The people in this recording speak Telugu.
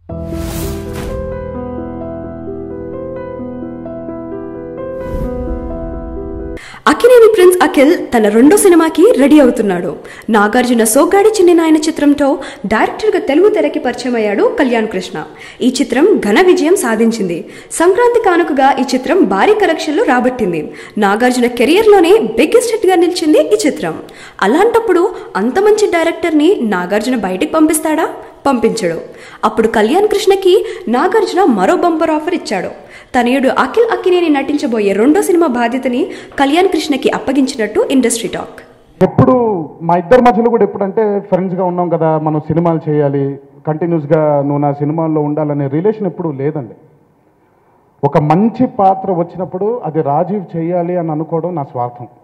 అకినేని ప్రిన్స్ అఖిల్ తన రెండో సినిమాకి రెడీ అవుతున్నాడు నాగార్జున సోగ్గాడి చిన్ని నాయన చిత్రంతో డైరెక్టర్గా తెలుగు తెరకి పరిచయం అయ్యాడు కళ్యాణ్ కృష్ణ ఈ చిత్రం ఘన విజయం సాధించింది సంక్రాంతి కానుకగా ఈ చిత్రం భారీ కలెక్షన్లు రాబట్టింది నాగార్జున కెరియర్లోనే బిగ్గెస్ట్ హిట్గా నిలిచింది ఈ చిత్రం అలాంటప్పుడు అంత మంచి డైరెక్టర్ని నాగార్జున బయటికి పంపిస్తాడా పంపించడు అప్పుడు కళ్యాణ్ కృష్ణకి నాగార్జున మరో బంపర్ ఆఫర్ ఇచ్చాడు తనయుడు అఖిల్ అక్కినేని నటించబోయే రెండో సినిమా బాధ్యతని కళ్యాణ్ కృష్ణకి అప్పగించినట్టు ఇండస్ట్రీ టాక్ ఎప్పుడు మా ఇద్దరి మధ్యలో కూడా ఎప్పుడంటే ఫ్రెండ్స్గా ఉన్నాం కదా మనం సినిమాలు చేయాలి కంటిన్యూస్గా నువ్వు నా సినిమాల్లో ఉండాలనే రిలేషన్ ఎప్పుడు లేదండి ఒక మంచి పాత్ర వచ్చినప్పుడు అది రాజీవ్ చేయాలి అని అనుకోవడం నా స్వార్థం